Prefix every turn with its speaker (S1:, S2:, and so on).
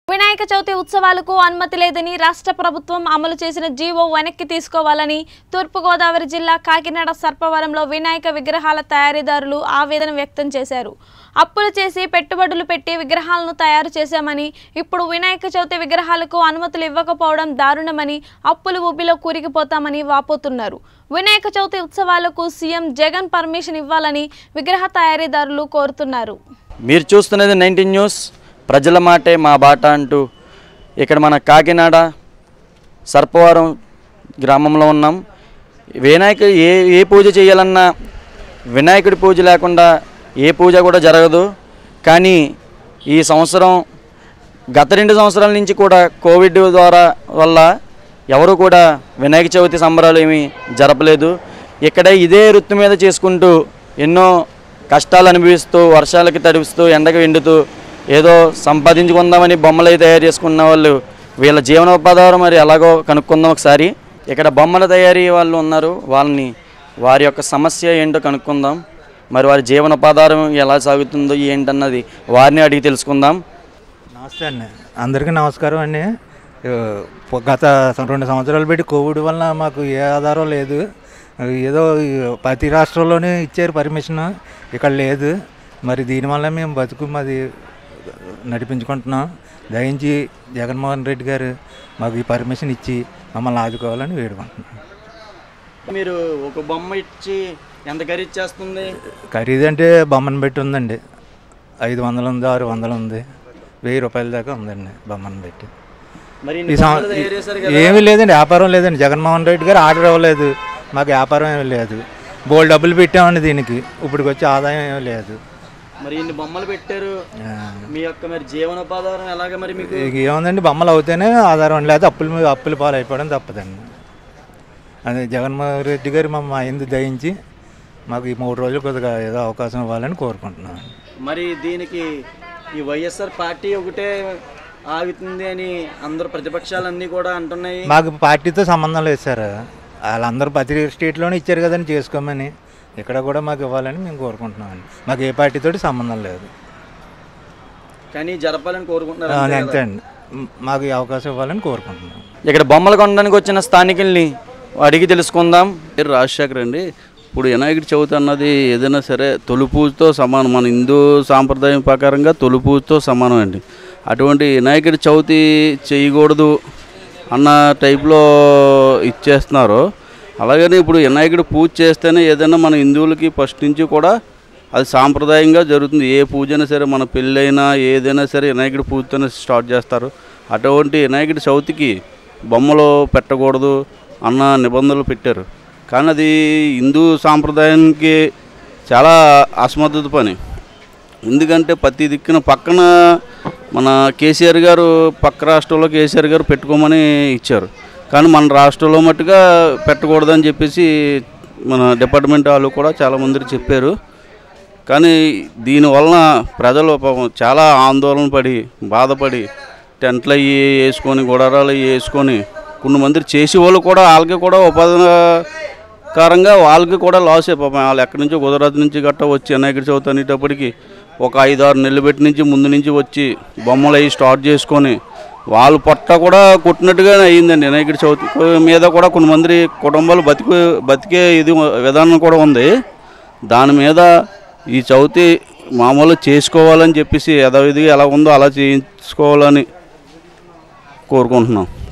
S1: వినాయక చవితి ఉత్సవాలకు అనుమతి లేదని రాష్ట్ర ప్రభుత్వం అమలు చేసిన జీవో వెనక్కి తీసుకోవాలని తూర్పుగోదావరి జిల్లా కాకినాడ సర్పవరంలో వినాయక విగ్రహాల తయారీదారులు ఆవేదన వ్యక్తం చేశారు అప్పులు చేసి పెట్టుబడులు పెట్టి విగ్రహాలను తయారు చేశామని ఇప్పుడు వినాయక చవితి విగ్రహాలకు అనుమతులు ఇవ్వకపోవడం దారుణమని అప్పులు ఊబిలో కూరికిపోతామని వాపోతున్నారు వినాయక చవితి ఉత్సవాలకు సీఎం జగన్ పర్మిషన్ ఇవ్వాలని విగ్రహ తయారీదారులు కోరుతున్నారు
S2: మీరు చూస్తున్నది నైన్టీన్ న్యూస్ ప్రజల మాటే మా బాట అంటూ ఇక్కడ మన కాకినాడ సర్పవరం గ్రామంలో ఉన్నాం వినాయక ఏ ఏ పూజ చేయాలన్నా వినాయకుడి పూజ లేకుండా ఏ పూజ కూడా జరగదు కానీ ఈ సంవత్సరం గత రెండు సంవత్సరాల నుంచి కూడా కోవిడ్ ద్వారా వల్ల ఎవరు కూడా వినాయక చవితి సంబరాలు ఏమీ జరపలేదు ఇక్కడ ఇదే వృత్తి మీద చేసుకుంటూ ఎన్నో కష్టాలు అనుభవిస్తూ వర్షాలకి తడిపిస్తూ ఎండకి ఎండుతూ ఏదో సంపాదించుకుందామని బొమ్మలు తయారు చేసుకున్న వాళ్ళు వీళ్ళ జీవనోపాధారం మరి ఎలాగో కనుక్కుందాం ఒకసారి ఇక్కడ బొమ్మల తయారీ వాళ్ళు ఉన్నారు వాళ్ళని వారి యొక్క సమస్య ఏంటో కనుక్కుందాం మరి వారి జీవనోపాధారం ఎలా సాగుతుందో ఏంటన్నది వారిని అడిగి తెలుసుకుందాం
S3: నమస్తే అండి అందరికీ నమస్కారం అండి ఆ, పొ- గత సం- రెండు సంవత్సరాలు పెట్టి కోవిడ్ వలన మాకు ఏ ఆధారం లేదు ఏదో ఈ ప్రతి రాష్ట్రంలోనే ఇచ్చారు పర్మిషన్ ఇక్కడ లేదు మరి దీనివల్ల మేము బతుకు మాది నడిపించుకుంటున్నాం దయించి జగన్మోహన్ రెడ్డి గారు మాకు ఈ పర్మిషన్ ఇచ్చి మమ్మల్ని ఆదుకోవాలని వేడుకుంటున్నాం
S2: మీరు ఒక బొమ్మ ఇచ్చి ఎంత ఖరీదు చేస్తుంది
S3: ఖరీదు అంటే బొమ్మను పెట్టి ఉందండి ఐదు వందలు ఉంది ఆరు వందలు ఉంది వెయ్యి రూపాయల దాకా ఉందండి బొమ్మను పెట్టి
S2: మరి
S3: ఈ
S2: ఇన్ని
S3: సం-
S2: బొమ్మలు తయారు చేశారు కదా
S3: ఏమీ లేదండి వ్యాపారం లేదండి జగన్మోహన్ రెడ్డి గారు ఆర్డర్ ఇవ్వలేదు మాకు వ్యాపారం ఏమీ లేదు బోల్ డబ్బులు పెట్టామండి దీనికి ఇప్పటికి వచ్చి ఆదాయం ఏమీ లేదు
S2: మరి ఇన్ని బొమ్మలు పెట్టారు
S3: ఆ,
S2: మీ యొక్క మరి జీవనోపాధారం ఎలాగ మరి మీకు
S3: ఇక ఏముందండి బొమ్మలు అవుతేనే ఆధారం లేదు అప్పులు మీద అప్పులు పాలు అయిపోవడం తప్పదండి అదే జగన్మోహన్ రెడ్డి గారు మా ఇందు దయించి మాకు ఈ మూడు రోజులు కొద్దిగా ఏదో అవకాశం ఇవ్వాలని కోరుకుంటున్నాను
S2: మరి దీనికి ఈ వైఎస్ఆర్ పార్టీ ఒకటే ఆగుతుంది అని అందరు ప్రతిపక్షాలన్నీ కూడా అంటున్నాయి
S3: మాకు పార్టీతో సంబంధం లేదు సార్ వాళ్ళందరూ ప్రతి స్టేట్లోనే ఇచ్చారు కదండి చేసుకోమని ఇక్కడ కూడా మాకు ఇవ్వాలని మేము కోరుకుంటున్నామండి మాకు ఏ పార్టీతోటి సంబంధం లేదు
S2: కానీ జరపాలని కోరుకుంటున్నారు
S3: అది
S2: అంతే
S3: అంతే
S2: కదా.
S3: అండి మ్, మాకు ఈ అవకాశం ఇవ్వాలని కోరుకుంటున్నాం
S2: ఇక్కడ బొమ్మలు కొనడానికి వచ్చిన స్థానికుల్ని అడిగి తెలుసుకుందాం
S4: పేరు రాజశేఖర్ అండి ఇప్పుడు వినాయకుడి చవితి అన్నది ఏదైనా సరే తొలి పూజతో సమానం మన హిందూ సాంప్రదాయం ప్రకారంగా తొలి పూజతో సమానం అండి అటువంటి వినాయకుడి చవితి చేయకూడదు అన్న టైప్లో ఇచ్చేస్తున్నారు అలాగని ఇప్పుడు వినాయకుడి పూజ చేస్తేనే ఏదైనా మన హిందువులకి ఫస్ట్ నుంచి కూడా అది సాంప్రదాయంగా జరుగుతుంది ఏ పూజ అయినా సరే మన పెళ్ళైనా ఏదైనా సరే వినాయకుడి పూజతోనే స్టార్ట్ చేస్తారు అటువంటి వినాయకుడి చవితికి బొమ్మలు పెట్టకూడదు అన్న నిబంధనలు పెట్టారు కానీ అది హిందూ సాంప్రదాయానికి చాలా అసమర్థత పని ఎందుకంటే ప్రతి దిక్కున పక్కన మన కేసీఆర్ గారు పక్క రాష్ట్రంలో కేసీఆర్ గారు పెట్టుకోమని ఇచ్చారు కానీ మన రాష్ట్రంలో మట్టుగా పెట్టకూడదని చెప్పేసి మన డిపార్ట్మెంట్ వాళ్ళు కూడా చాలామంది చెప్పారు కానీ దీనివలన ప్రజలు పాపం చాలా ఆందోళన పడి బాధపడి టెంట్లు అవి వేసుకొని గుడారాలు అవి వేసుకొని కొన్ని మంది చేసే వాళ్ళు కూడా వాళ్ళకి కూడా ఉపాధికారంగా వాళ్ళకి కూడా లాస్ అయిపోయి వాళ్ళు ఎక్కడి నుంచో గుజరాత్ నుంచి గట్టా వచ్చి వినాయకుడి చవితి అనేటప్పటికి ఒక ఐదు ఆరు నెలలు పెట్టి నుంచి ముందు నుంచి వచ్చి బొమ్మలు అవి స్టార్ట్ చేసుకొని వాళ్ళు పొట్ట కూడా కొట్టినట్టుగానే అయ్యిందండి వినాయకుడి చవితి మీద కూడా కొన్ని మంది కుటుంబాలు బతికి బతికే ఇది విధానం కూడా ఉంది దాని మీద ఈ చవితి మామూలు చేసుకోవాలని చెప్పేసి యథావిధిగా ఎలా ఉందో అలా చేయించుకోవాలని కోరుకుంటున్నాం